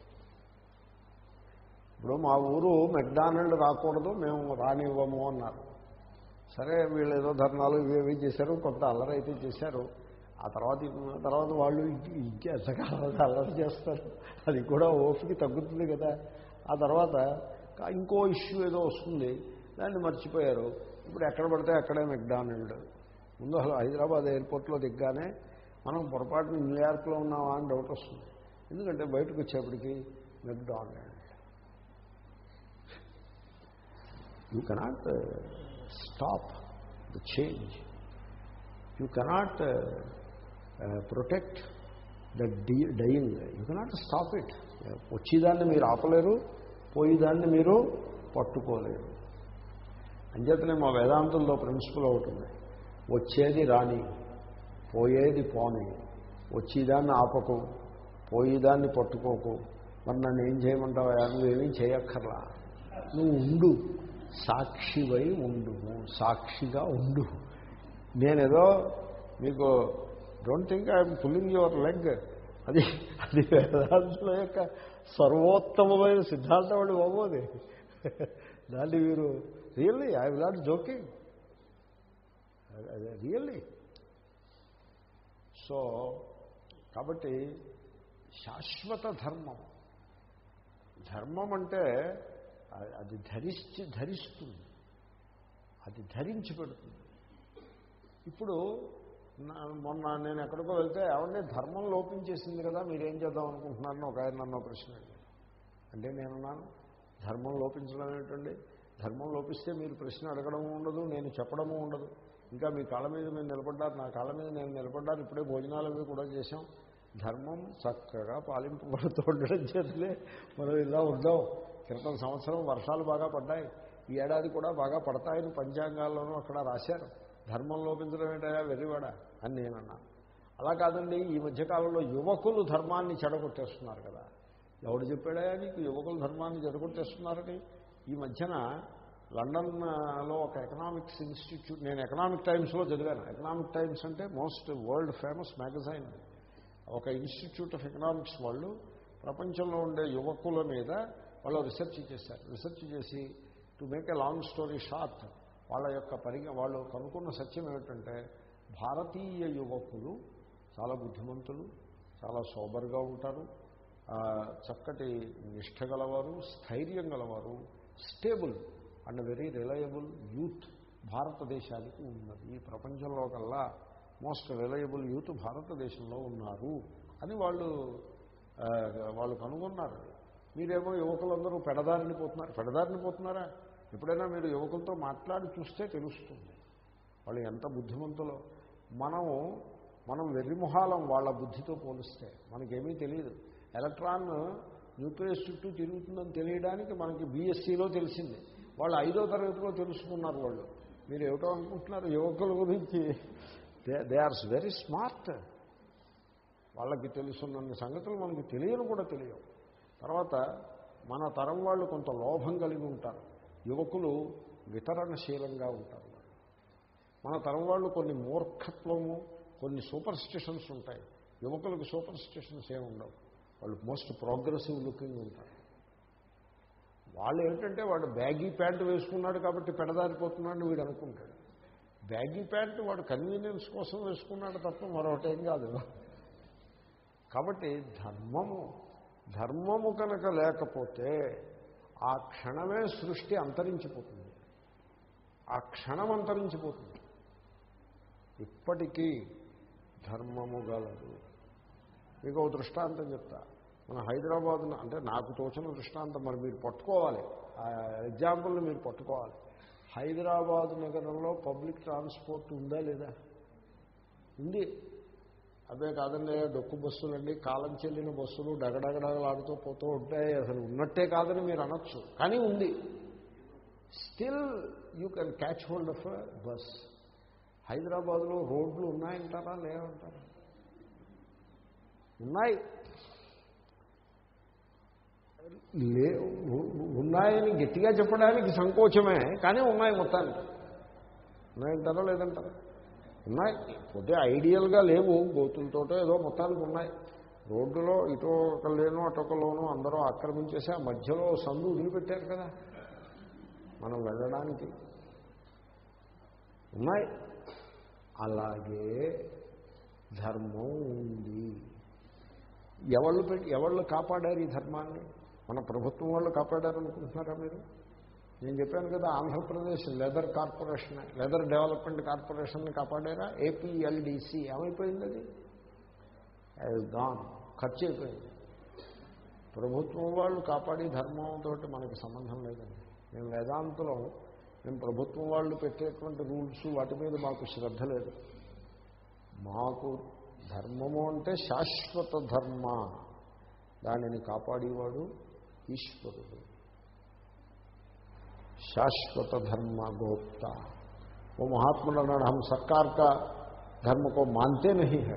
ఇప్పుడు మా ఊరు మెక్డానల్డ్ రాకూడదు మేము రానివ్వము అన్నారు సరే వీళ్ళు ఏదో ధర్నాలు ఇవేవి చేశారు కొంత అల్లరి అయితే చేశారు ఆ తర్వాత తర్వాత వాళ్ళు ఇంకే ఎంతకాలం అల్లరి చేస్తారు అది కూడా ఓపిక తగ్గుతుంది కదా ఆ తర్వాత ఇంకో ఇష్యూ ఏదో వస్తుంది దాన్ని మర్చిపోయారు ఇప్పుడు ఎక్కడ పడితే అక్కడే మెక్డానల్డ్ ముందు అసలు హైదరాబాద్ ఎయిర్పోర్ట్లో దిగ్గానే మనం పొరపాటున న్యూయార్క్లో ఉన్నామా అని డౌట్ వస్తుంది ఎందుకంటే బయటకు వచ్చేప్పటికి McDonald you cannot stop the change you cannot protect the the dying you cannot stop it వచ్చేదాన్ని మీరు ఆపలేరు పోయేదాన్ని మీరు పట్టుకోలేరు అంచేతనే మా వేదాంతంలో ప్రిన్సిపల్ అవుతుంది వచ్చేది రాని పోయేది పోని వచ్చేదాన్ని ఆపకు పోయేదాన్ని పట్టుకోకు మరి నన్ను ఏం చేయమంటావు నువ్వేమీ చేయక్కర్లా నువ్వు ఉండు సాక్షివై ఉండు సాక్షిగా ఉండు నేనేదో మీకు don't think I'm pulling your leg అది అది వేదాంతుల యొక్క సర్వోత్తమమైన సిద్ధాంతం అండి బాబోది దాన్ని మీరు really I will not joking అదే రియల్లీ సో కాబట్టి శాశ్వత ధర్మం ధర్మం అంటే అది ధరిస్తే ధరిస్తుంది అది ధరించి పెడుతుంది ఇప్పుడు మొన్న నేను ఎక్కడికో వెళ్తే ఏమంటే ధర్మం లోపించేసింది కదా మీరేం చేద్దాం అనుకుంటున్నారని ఒక ఆయన నన్ను ప్రశ్న అంటే నేనున్నాను ధర్మం లోపించడం ఏంటండి ధర్మం లోపిస్తే మీరు ప్రశ్న అడగడము ఉండదు నేను చెప్పడము ఉండదు ఇంకా మీ కాళ్ళ మీద మీరు నిలబడ్డారు నా కాళ్ళ మీద నేను నిలబడ్డాను ఇప్పుడే భోజనాలు అవి కూడా చేశాం ధర్మం చక్కగా పాలింపబడుతూ ఉండడం చేతులే మనం ఇలా ఉందాం క్రితం సంవత్సరం వర్షాలు బాగా పడ్డాయి ఈ ఏడాది కూడా బాగా పడతాయని పంచాంగాల్లోనూ అక్కడ రాశారు ధర్మం లోపించడం ఏంటయా వెర్రివాడ అని నేనన్నా అలా కాదండి ఈ మధ్యకాలంలో యువకులు ధర్మాన్ని చెడగొట్టేస్తున్నారు కదా ఎవడు చెప్పాడా నీకు యువకులు ధర్మాన్ని చెడగొట్టేస్తున్నారని ఈ మధ్యన లండన్లో ఒక ఎకనామిక్స్ ఇన్స్టిట్యూట్ నేను ఎకనామిక్ టైమ్స్లో చదివాను ఎకనామిక్ టైమ్స్ అంటే మోస్ట్ వరల్డ్ ఫేమస్ మ్యాగజైన్ ఒక ఇన్స్టిట్యూట్ ఆఫ్ ఎకనామిక్స్ వాళ్ళు ప్రపంచంలో ఉండే యువకుల మీద వాళ్ళు రీసెర్చ్ చేశారు రీసెర్చ్ చేసి to make a long story short వాళ్ళ యొక్క పరిగ వాళ్ళు కనుక్కున్న సత్యం ఏమిటంటే భారతీయ యువకులు చాలా బుద్ధిమంతులు చాలా సోబర్గా ఉంటారు చక్కటి నిష్ట గలవారు స్థైర్యం గలవారు stable and very reliable youth భారతదేశానికి ఉన్నది ఈ ప్రపంచంలో కల్లా మోస్ట్ రిలయబుల్ యూత్ భారతదేశంలో ఉన్నారు అని వాళ్ళు వాళ్ళు కనుగొన్నారు మీరేమో యువకులందరూ పెడదారిని పోతున్నారు పెడదారిని పోతున్నారా ఎప్పుడైనా మీరు యువకులతో మాట్లాడి చూస్తే తెలుస్తుంది వాళ్ళు ఎంత బుద్ధిమంతులో మనము మనం వెర్రిమొహాలం వాళ్ళ బుద్ధితో పోలిస్తే మనకేమీ తెలియదు ఎలక్ట్రాన్ న్యూక్లియస్ చుట్టూ తిరుగుతుందని తెలియడానికి మనకి బీఎస్సీలో తెలిసింది వాళ్ళు ఐదో తరగతిలో తెలుసుకున్నారు వాళ్ళు మీరు ఏమిటో అనుకుంటున్నారు యువకుల గురించి they they are very smart వాళ్ళకి తెలుసున్న సంగతులు మనకి తెలియను కూడా తెలియవు తర్వాత మన తరం వాళ్ళు కొంత లోభం కలిగి ఉంటారు యువకులు వితరణశీలంగా ఉంటారు మన తరం వాళ్ళు కొన్ని మూర్ఖత్వము కొన్ని సూపర్ స్టిషన్స్ ఉంటాయి యువకులకు సూపర్ స్టిషన్స్ ఏమి ఉండవు వాళ్ళు మోస్ట్ ప్రోగ్రెసివ్ లుకింగ్ ఉంటారు వాళ్ళు ఏంటంటే వాడు బ్యాగీ ప్యాంట్ వేసుకున్నాడు కాబట్టి పెడదారిపోతున్నాడు వీడు అనుకుంటాడు బ్యాగీ ప్యాంట్ వాడు కన్వీనియన్స్ కోసం వేసుకున్నాడు తప్ప మరొకటేం కాదు కాబట్టి ధర్మము ధర్మము కనుక లేకపోతే ఆ క్షణమే సృష్టి అంతరించిపోతుంది ఆ క్షణం అంతరించిపోతుంది ఇప్పటికీ ధర్మము గలదు మీకు ఒక దృష్టాంతం చెప్తా మన హైదరాబాద్ అంటే నాకు తోచిన దృష్టాంతం మరి మీరు పట్టుకోవాలి ఆ ఎగ్జాంపుల్ని మీరు పట్టుకోవాలి హైదరాబాద్ నగరంలో పబ్లిక్ ట్రాన్స్పోర్ట్ ఉందా లేదా ఉంది అవే కాదండి డొక్కు బస్సులండి కాలం చెల్లిన బస్సులు డగడగడగలాడుతూ పోతూ ఉంటాయి అసలు ఉన్నట్టే కాదని మీరు అనొచ్చు కానీ ఉంది still you can catch hold of bus హైదరాబాద్లో రోడ్లు ఉన్నాయంటారా లేవంటారా ఉన్నాయి లే ఉన్నాయని గట్టిగా చెప్పడానికి సంకోచమే కానీ ఉన్నాయి మొత్తానికి ఉన్నాయంటారా లేదంటారా ఉన్నాయి పోతే ఐడియల్గా లేవు గోతులతోటో ఏదో మొత్తానికి ఉన్నాయి రోడ్డులో ఇటో ఒక లేను అటొకలోనూ అందరూ ఆక్రమించేసి ఆ మధ్యలో సందు వదిలిపెట్టారు కదా మనం వెళ్ళడానికి ఉన్నాయి అలాగే ధర్మం ఉంది ఎవళ్ళు పెట్టి ఎవళ్ళు కాపాడారు ఈ ధర్మాన్ని మన ప్రభుత్వం వాళ్ళు కాపాడారు అనుకుంటున్నారా మీరు నేను చెప్పాను కదా Andhra Pradesh leather corporation leather development కార్పొరేషన్ని కాపాడారా ఏపీఎల్డిసి ఏమైపోయింది అది గాన్ ఖర్చు అయిపోయింది ప్రభుత్వం వాళ్ళు కాపాడి ధర్మంతో మనకి సంబంధం లేదండి మేము వేదాంతలో మేము ప్రభుత్వం వాళ్ళు పెట్టేటువంటి రూల్స్ వాటి మీద మాకు శ్రద్ధ లేదు మాకు ధర్మము అంటే శాశ్వత ధర్మ దానిని కాపాడేవాడు ఈశ్వరుడు शाश्वत धर्म गोप्ता वो महात्मा अगर हम सरकार का धर्म को मानते नहीं है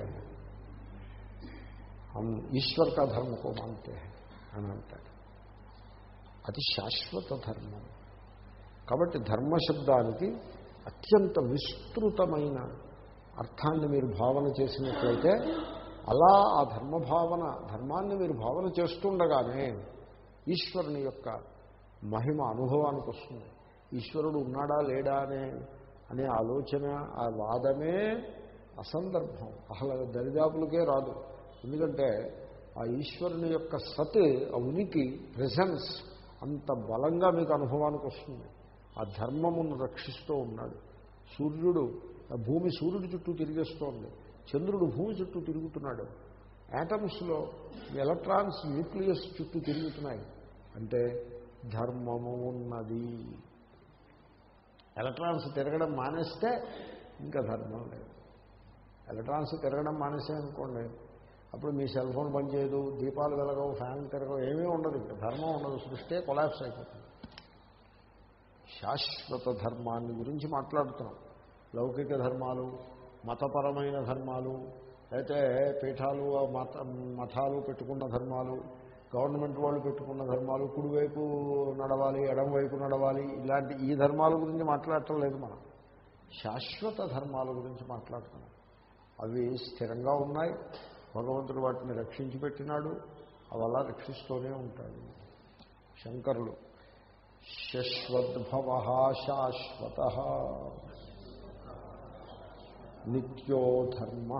हम ईश्वर का धर्म को मानते हैं అని అంటాడు అది శాశ్వత ధర్మం కాబట్టి ధర్మశబ్దానికి అత్యంత విస్తృతమైన అర్థాన్ని మీరు భావన చేసినట్లయితే అలా ఆ ధర్మభావన ధర్మాన్ని మీరు భావన చేస్తుండగానే ఈశ్వరుని యొక్క మహిమ అనుభవానికి వస్తుంది ఈశ్వరుడు ఉన్నాడా లేడా అనే అనే ఆలోచన ఆ వాదమే అసందర్భం అసలు దరిదాపులకే రాదు ఎందుకంటే ఆ ఈశ్వరుని యొక్క సత్ ఆ ఉనికి ప్రెజెన్స్ అంత బలంగా మీకు అనుభవానికి వస్తుంది ఆ ధర్మమును రక్షిస్తూ ఉన్నాడు సూర్యుడు భూమి సూర్యుడి చుట్టూ తిరిగేస్తోంది చంద్రుడు భూమి చుట్టూ తిరుగుతున్నాడు యాటమ్స్లో ఎలక్ట్రాన్స్ న్యూక్లియస్ చుట్టూ తిరుగుతున్నాయి అంటే ధర్మము ఉన్నది ఎలక్ట్రాన్స్ తిరగడం మానేస్తే ఇంకా ధర్మం లేదు ఎలక్ట్రాన్స్ తిరగడం మానేసే అనుకోండి అప్పుడు మీ సెల్ ఫోన్ పనిచేయదు దీపాలు వెలగవు ఫ్యాన్ తిరగవు ఏమీ ఉండదు ఇంకా ధర్మం ఉండదు సృష్టి కొలాప్స్ అయిపోతుంది శాశ్వత ధర్మాన్ని గురించి మాట్లాడుతున్నాం లౌకిక ధర్మాలు మతపరమైన ధర్మాలు అయితే పీఠాలు మత మఠాలు పెట్టుకున్న ధర్మాలు గవర్నమెంట్ వాళ్ళు పెట్టుకున్న ధర్మాలు కుడివైపు నడవాలి ఎడంవైపు నడవాలి ఇలాంటి ఈ ధర్మాల గురించి మాట్లాడటం లేదు మనం శాశ్వత ధర్మాల గురించి మాట్లాడుతున్నాం అవి స్థిరంగా ఉన్నాయి భగవంతుడు వాటిని రక్షించి పెట్టినాడు అవి అలా రక్షిస్తూనే ఉంటాడు శంకరులు శశ్వద్భవ శాశ్వత నిత్యో ధర్మ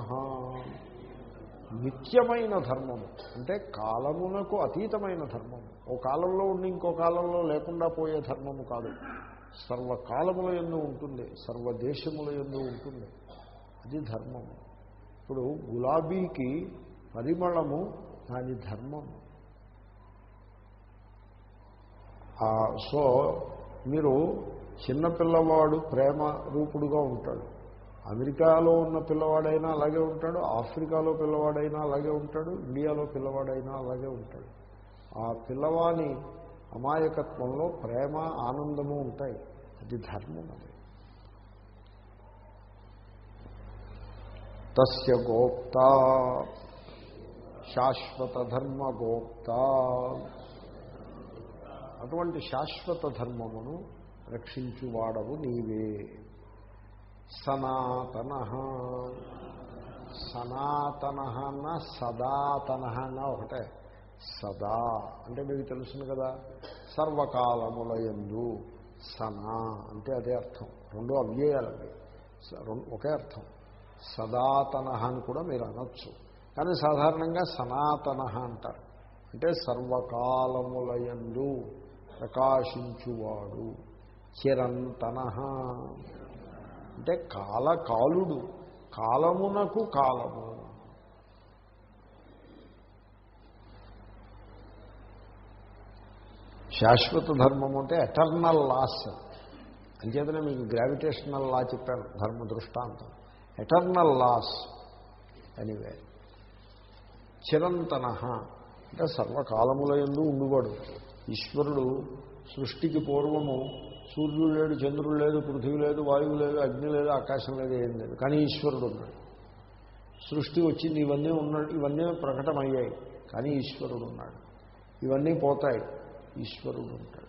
నిత్యమైన ధర్మము అంటే కాలమునకు అతీతమైన ధర్మము ఓ కాలంలో ఉండి ఇంకో కాలంలో లేకుండా పోయే ధర్మము కాదు సర్వకాలముల ఎందు ఉంటుంది సర్వదేశముల ఎందు ఉంటుంది అది ధర్మము ఇప్పుడు గులాబీకి పరిమళము దాని ధర్మము సో మీరు చిన్నపిల్లవాడు ప్రేమ రూపుడుగా ఉంటాడు అమెరికాలో ఉన్న పిల్లవాడైనా అలాగే ఉంటాడు ఆఫ్రికాలో పిల్లవాడైనా అలాగే ఉంటాడు ఇండియాలో పిల్లవాడైనా అలాగే ఉంటాడు ఆ పిల్లవాని అమాయకత్వంలో ప్రేమ ఆనందము ఉంటాయి అది ధర్మం అది తస్య గోప్త శాశ్వత ధర్మ గోప్త అటువంటి శాశ్వత ధర్మమును రక్షించువాడవు నీవే సనాతన సనాతన అన్న సదాతన అన్న ఒకటే సదా అంటే మీకు తెలుసును కదా సర్వకాలములయందు సనా అంటే అదే అర్థం రెండు అవ్యయాలండి ఒకే అర్థం సదాతన అని కూడా మీరు అనొచ్చు కానీ సాధారణంగా సనాతన అంటారు అంటే సర్వకాలములయందు ప్రకాశించువాడు చిరంతన అంటే కాలకాలుడు కాలమునకు కాలము శాశ్వత ధర్మం అంటే ఎటర్నల్ లాస్ అంచేతనే మీకు గ్రావిటేషనల్ లా చెప్పాను ధర్మ దృష్టాంతం ఎటర్నల్ లాస్ ఎనీవే చిరంతన అంటే సర్వకాలముల ఎందు ఉండువాడు ఈశ్వరుడు సృష్టికి పూర్వము సూర్యుడు లేడు చంద్రుడు లేదు పృథివీ లేదు వాయువు లేదు అగ్ని లేదు ఆకాశం లేదు ఏం లేదు కానీ ఈశ్వరుడు ఉన్నాడు సృష్టి వచ్చింది ఇవన్నీ ఉన్నాడు ఇవన్నీ ప్రకటమయ్యాయి కానీ ఈశ్వరుడు ఉన్నాడు ఇవన్నీ పోతాయి ఈశ్వరుడు ఉంటాడు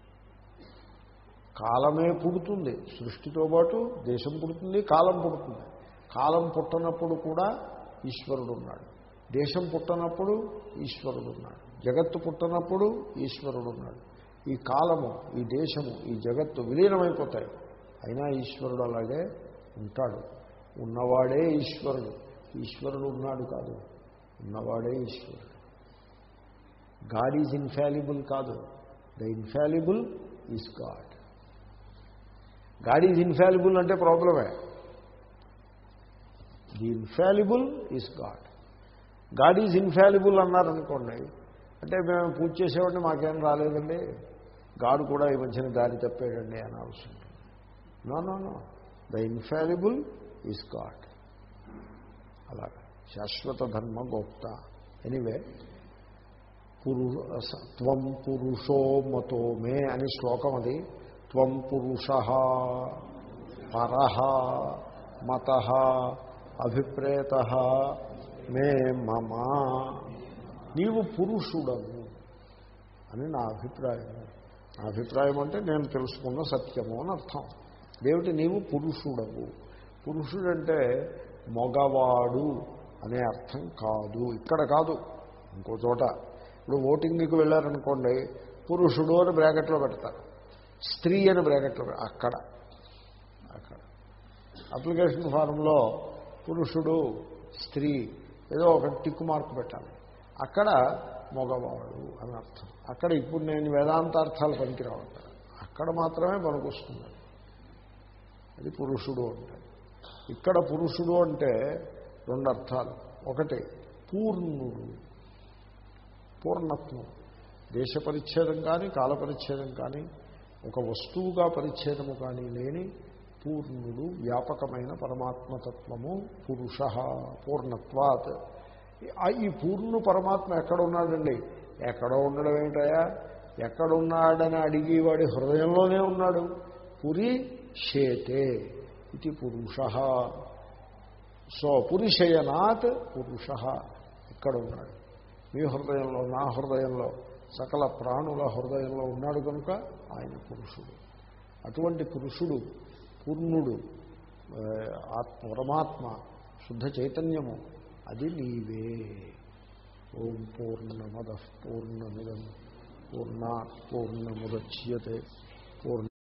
కాలమే పుడుతుంది సృష్టితో పాటు దేశం పుడుతుంది కాలం పుడుతుంది కాలం పుట్టనప్పుడు కూడా ఈశ్వరుడు ఉన్నాడు దేశం పుట్టనప్పుడు ఈశ్వరుడు ఉన్నాడు జగత్తు పుట్టనప్పుడు ఈశ్వరుడు ఉన్నాడు ఈ కాలము ఈ దేశము ఈ జగత్తు విలీనమైపోతాయి అయినా ఈశ్వరుడు అలాగే ఉంటాడు ఉన్నవాడే ఈశ్వరుడు ఈశ్వరుడు ఉన్నాడు కాదు ఉన్నవాడే ఈశ్వరుడు గాడ్ ఈజ్ ఇన్ఫాలిబుల్ కాదు the infallible is god god is infallible అంటే ప్రాబ్లమే the infallible is god god is infallible అన్నారనుకోండి అంటే మేము పూజ చేసేవాడిని మాకేం రాలేదండి గాడ్ కూడా ఈ మధ్యన దారి తప్పేయండి అని అవసరం no no no the infallible is god అలాగా శాశ్వత ధర్మ గోప్త ఎనీవే పురు త్వం పురుషో మతో మే అని శ్లోకం అది త్వం పురుష పర మత అభిప్రేత మే మమ నీవు పురుషుడము అని నా అభిప్రాయం నా అభిప్రాయం అంటే నేను తెలుసుకున్న సత్యము అని అర్థం దేవుటి నీవు పురుషుడవు పురుషుడంటే మగవాడు అనే అర్థం కాదు ఇక్కడ కాదు ఇంకో చోట ఇప్పుడు ఓటింగ్కి వెళ్ళారనుకోండి పురుషుడు అని బ్రాకెట్లో పెడతారు స్త్రీ అని బ్రాకెట్లో అక్కడ అక్కడ అప్లికేషన్ ఫారంలో పురుషుడు స్త్రీ ఏదో ఒక టిక్ మార్క్ పెట్టాలి అక్కడ మగవాడు అని అర్థం అక్కడ ఇప్పుడు నేను వేదాంతార్థాలు పనికిరావట అక్కడ మాత్రమే పనికొస్తుంది అది పురుషుడు అంటే ఇక్కడ పురుషుడు అంటే రెండు అర్థాలు ఒకటి పూర్ణుడు పూర్ణత్వం దేశ పరిచ్ఛేదం కానీ కాల పరిచ్ఛేదం కానీ ఒక వస్తువుగా పరిచ్ఛేదము కానీ లేని పూర్ణుడు వ్యాపకమైన పరమాత్మతత్వము పురుష పూర్ణత్వాత్ ఈ పూర్ణు పరమాత్మ ఎక్కడ ఉన్నాడండి ఎక్కడ ఉండడం ఏమిటయా ఎక్కడున్నాడని అడిగి వాడి హృదయంలోనే ఉన్నాడు పురి శేతే ఇది పురుష సో పురుషయనాత్ పురుష ఇక్కడ ఉన్నాడు మీ హృదయంలో నా హృదయంలో సకల ప్రాణుల హృదయంలో ఉన్నాడు కనుక ఆయన పురుషుడు అటువంటి పురుషుడు పూర్ణుడు ఆత్మ పరమాత్మ శుద్ధ చైతన్యము అది నీవే ఓం పూర్ణమద పూర్ణమిదం పూర్ణా పూర్ణముద్యతే పూర్ణ